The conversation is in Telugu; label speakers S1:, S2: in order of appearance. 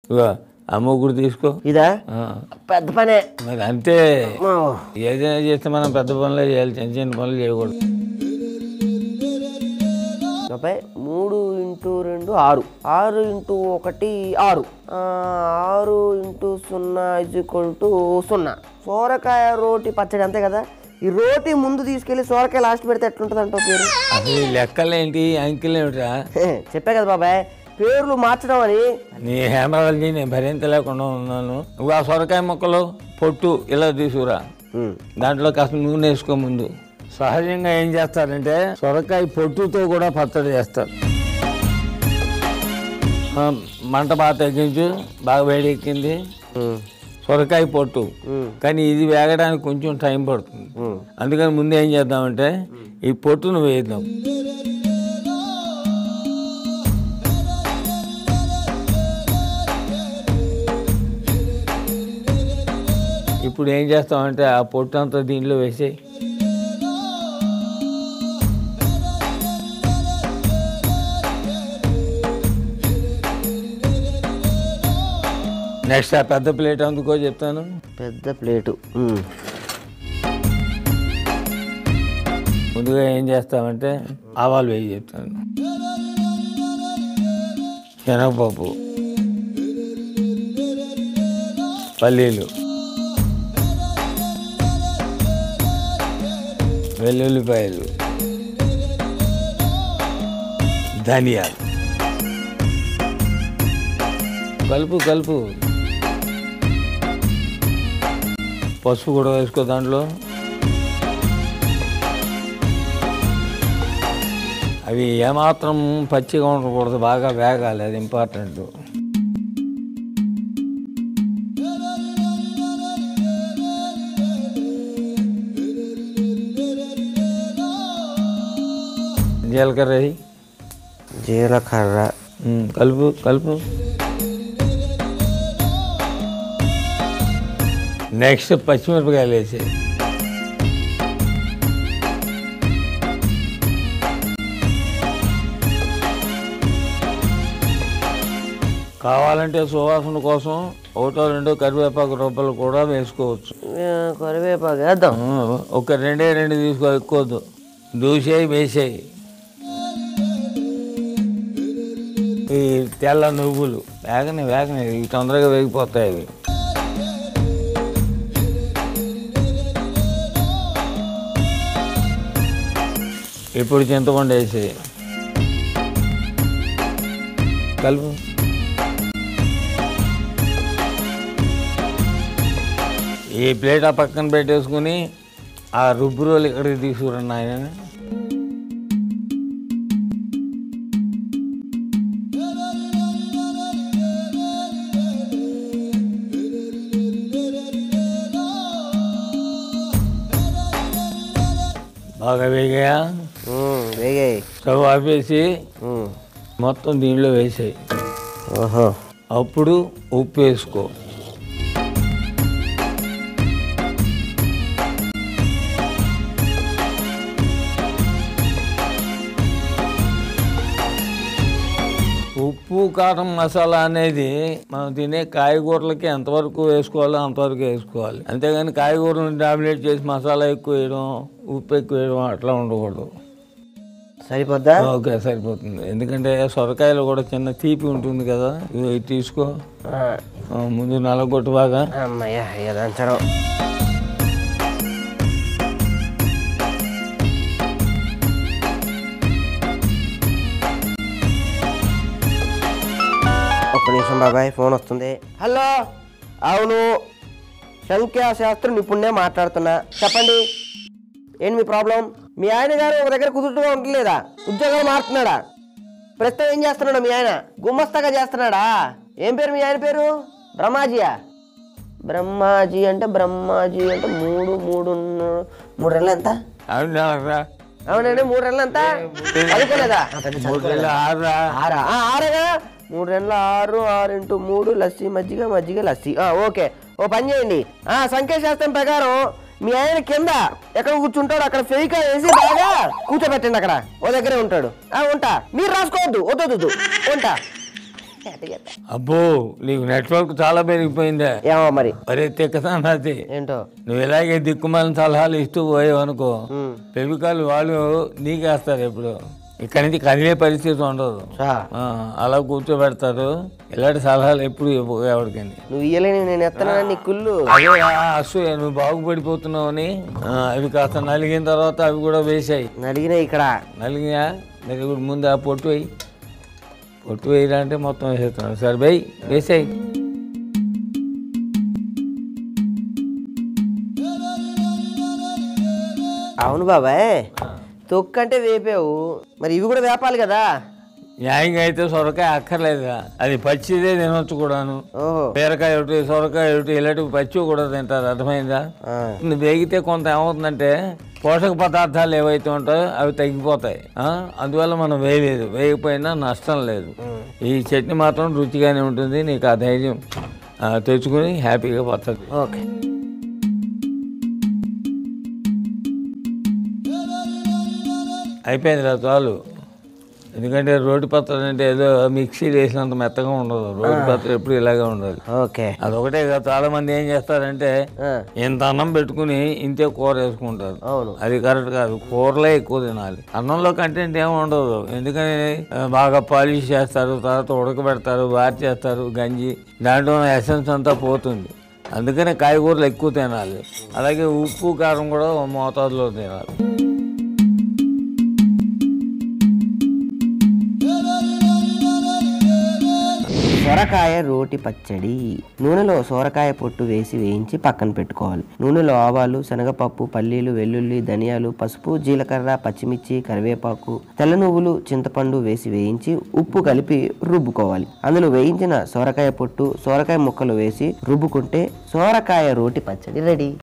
S1: ఇగో ఆ ముగ్గురు తీసుకో
S2: ఇదా
S1: ఆ,
S2: పెద్ద పనే
S1: మరి అంతే
S2: ఓ,
S1: ఏదైనా చేస్తే మనం పెద్ద పనులే చేయాలి చిన్న చిన్న పనులు చేయకూడదు
S2: ముప్పై మూడు ఇంటూ రెండు ఆరు ఆరు ఇంటూ ఒకటి ఆరు ఆ, ఆరు ఇంటూ సున్నా ఇజ్ ఈక్వల్ టు సున్నా సోరకాయ రోటి పచ్చడి అంతే కదా ఈ రోటి ముందు తీసుకెళ్లి సోరకాయ లాస్ట్ పెడితే ఎట్లుంటుంది అంటో పేరు
S1: అసలు ఈ లెక్కలేంటి అంకెలు ఏమిట్రా
S2: హే, చెప్పే కదా బాబాయ్ పేర్లు మార్చడం అని
S1: నీ హేమరాజీ నేను భరించలేకుండా ఉన్నాను నువ్వు ఆ సొరకాయ ముక్కలు పొట్టు ఇలా తీసుకురా
S2: ఉమ్,
S1: దాంట్లో కాస్త నూనె వేసుకో ముందు సహజంగా ఏం చేస్తారంటే సొరకాయ పొట్టుతో కూడా పచ్చడి చేస్తారు ఆ, మంట బాగా తగ్గించు బాగా వేడి ఎక్కింది
S2: ఉమ్,
S1: సొరకాయ పొట్టు
S2: ఉమ్,
S1: కానీ ఇది వేగడానికి కొంచెం టైం పడుతుంది
S2: ఉమ్.
S1: అందుకని ముందు ఏం చేద్దామంటే ఈ పొట్టును వేద్దాం ఇప్పుడు ఏం చేస్తామంటే ఆ పొట్టు అంతా దీంట్లో వేసేయి నెక్స్ట్ ఆ పెద్ద ప్లేట్ అందుకో చెప్తాను
S2: పెద్ద ప్లేటు ఉమ్,
S1: ముందుగా ఏం చేస్తామంటే ఆవాలు వేయి చెప్తాను శనగపప్పు పల్లీలు వెల్లుల్లిపాయలు ధనియాలు కలుపు కలుపు పసుపు కూడా వేసుకో దాంట్లో అవి ఏమాత్రం పచ్చిగా ఉండకూడదు బాగా వేగాలి అది ఇంపార్టెంట్ జీలకర్ర వేయి.
S2: జీలకర్ర
S1: ఉమ్, కలుపు కలుపు నెక్స్ట్ పచ్చిమిరపకాయలు వేసి కావాలంటే సువాసన కోసం ఒకటో రెండో కరివేపాకు రూపాయలు కూడా వేసుకోవచ్చు
S2: ఆ, కరివేపాకు వేద్దాం
S1: ఆ, ఒక రెండే రెండు తీసుకో ఎక్కువద్దు దూసేయి వేసేయి ఈ తెల్ల నువ్వులు వేగని వేగని ఇవి తొందరగా వేగిపోతాయి అవి ఇప్పుడు చింతపండు వేసి కలుపు ఈ ప్లేట్ ఆ పక్కన పెట్టేసుకుని ఆ రుబ్బు రోలు ఇక్కడికి తీసుకురండి ఆయన బాగా వేగాయా
S2: ఉమ్, వేగాయి
S1: స్టవ్ ఆపేసి
S2: ఉమ్,
S1: మొత్తం దీనిలో వేసాయి
S2: ఓహో
S1: అప్పుడు ఉప్పు వేసుకో ఉప్పు కారం మసాలా అనేది మనం తినే కాయగూరలకి ఎంతవరకు వేసుకోవాలో అంతవరకు వేసుకోవాలి అంతేగాని కాయగూరలను డామినేట్ చేసి మసాలా ఎక్కువ వేయడం ఉప్పు ఎక్కువ వేయడం అట్లా ఉండకూడదు
S2: సరిపోద్దా
S1: ఓకే సరిపోతుంది ఎందుకంటే సొరకాయలో కూడా చిన్న తీపి ఉంటుంది కదా ఇదిగో ఇది తీసుకో
S2: ఆ,
S1: ఆ, ముందు నలగొట్టు బాగా
S2: అమ్మయ్య ఇక దంచడం ఒక్క నిమిషం బాబాయ్ ఫోన్ వస్తుంది హలో అవును సంఖ్యాశాస్త్రం నిపుణ్ణే మాట్లాడుతున్నా చెప్పండి ఏంటి మీ ప్రాబ్లం మీ ఆయన గారు ఒక దగ్గర కుదురుగా ఉండలేదా ఉద్యోగాలు మారుతున్నాడా ప్రస్తుతం ఏం చేస్తున్నాడు మీ ఆయన గుమ్మస్తాగా చేస్తున్నాడా ఏం పేరు మీ ఆయన పేరు బ్రహ్మాజీయా బ్రహ్మాజీ అంటే బ్రహ్మాజీ అంటే మూడు మూడు మూడు రెళ్ళ ఎంత
S1: అవునా
S2: అవునండి మూడు రెళ్ళ ఎంత చదువుకోలేదా
S1: మూడు వేల ఆరురా
S2: ఆరా ఆ, ఆరేగా మూడు రెళ్ళ ఆరు ఆరు ఇంటూ మూడు లస్సీ మజ్జిగ మజ్జిగ లస్సీ ఆ, ఓకే ఓ పని చేయండి ఆ సంఖ్యాశాస్త్రం ప్రకారం మీ ఆయన కింద ఎక్కడ కూర్చుంటాడు అక్కడ ఫెయికా వేసి బాగా కూర్చోబెట్టండి అక్కడ ఓ దగ్గరే ఉంటాడు ఆ ఉంటా మీరు రాసుకోవద్దు వద్దు వద్దు ఉంటా ఎట్ట చేస్తా?
S1: అబ్బో నీకు నెట్వర్క్ చాలా పెరిగిపోయిందే
S2: ఏమో మరి
S1: మరే తిక్కతానది
S2: ఏంటో
S1: నువ్వు ఇలాగే దిక్కుమాలిన సలహాలు ఇస్తూ పోయావు అనుకో
S2: ఉమ్.
S1: పెవికాలు వాళ్ళు నీకేస్తారు ఎప్పుడు ఇక్కడి నుంచి కదిలే పరిస్థితి ఉండదు
S2: చా
S1: ఆ, అలా కూర్చోబెడతారు ఇలాంటి సలహాలు ఎప్పుడు ఇవ్వవు ఎవరికైనా
S2: నువ్వు ఇయ్యలేని నేను ఎత్తనా నీ కుళ్ళు
S1: అదే ఆ అసూయ నువ్వు బాగుపడిపోతున్నావు అని ఆ, అవి కాస్త నలిగిన తర్వాత అవి కూడా వేసాయి
S2: అడిగిన ఇక్కడ
S1: నలిగినా మరి ఇప్పుడు ముందు ఆ పొట్టు వేయి పొట్టు వేయరా అంటే మొత్తం వేసేస్తున్నాడు సరే వేయి వేసాయి
S2: అవును బాబాయ్ తొక్కంటే వేపావు మరి ఇవి కూడా వేపాలి కదా
S1: న్యాయంగా అయితే సొరకాయ అక్కర్లేదుగా అది పచ్చిదే తినొచ్చు కూడాను
S2: ఓహో
S1: బీరకాయ ఒకటి సొరకాయ ఒకటి ఇలాంటివి పచ్చివి కూడా తింటారు అర్థమైందా
S2: ఆ.
S1: ఇది వేగితే కొంత ఏమవుతుందంటే పోషక పదార్థాలు ఏవైతే ఉంటాయో అవి తగ్గిపోతాయి ఆ? అందువల్ల మనం వేయలేదు వేయకపోయినా నష్టం లేదు ఈ చట్నీ మాత్రం రుచిగానే ఉంటుంది నీకు ఆ ధైర్యం ఆ, తెచ్చుకుని హ్యాపీగా పడుతుంది
S2: ఓకే
S1: అయిపోయింది రా చాలు ఎందుకంటే రోడ్డు పత్రం అంటే ఏదో మిక్సీ వేసినంత మెత్తగా ఉండదు రోడ్డు పత్రం ఎప్పుడు ఇలాగే ఉండాలి
S2: ఓకే
S1: అదొకటే కాదు చాలా మంది ఏం చేస్తారంటే
S2: ఆ,
S1: ఇంత అన్నం పెట్టుకుని ఇంతే కూర వేసుకుంటారు
S2: అవును
S1: అది కరెక్ట్ కాదు కూరలే ఎక్కువ తినాలి అన్నంలో కంటెంట్ ఏమి ఉండదు ఎందుకని ఆ, బాగా పాలిష్ చేస్తారు తర్వాత ఉడకబెడతారు వారి చేస్తారు గంజి దాంట్లో ఉన్న ఎసెన్స్ అంతా పోతుంది అందుకనే కాయగూరలు ఎక్కువ తినాలి అలాగే ఉప్పు కారం కూడా మోతాదులో తినాలి
S2: సొరకాయ రోటి పచ్చడి నూనెలో సొరకాయ పొట్టు వేసి వేయించి పక్కన పెట్టుకోవాలి నూనెలో ఆవాలు శనగపప్పు పల్లీలు వెల్లుల్లి ధనియాలు పసుపు జీలకర్ర పచ్చిమిర్చి కరివేపాకు తెల్ల నువ్వులు చింతపండు వేసి వేయించి ఉప్పు కలిపి రుబ్బుకోవాలి అందులో వేయించిన సొరకాయ పొట్టు సొరకాయ ముక్కలు వేసి రుబ్బుకుంటే సొరకాయ రోటి పచ్చడి రెడీ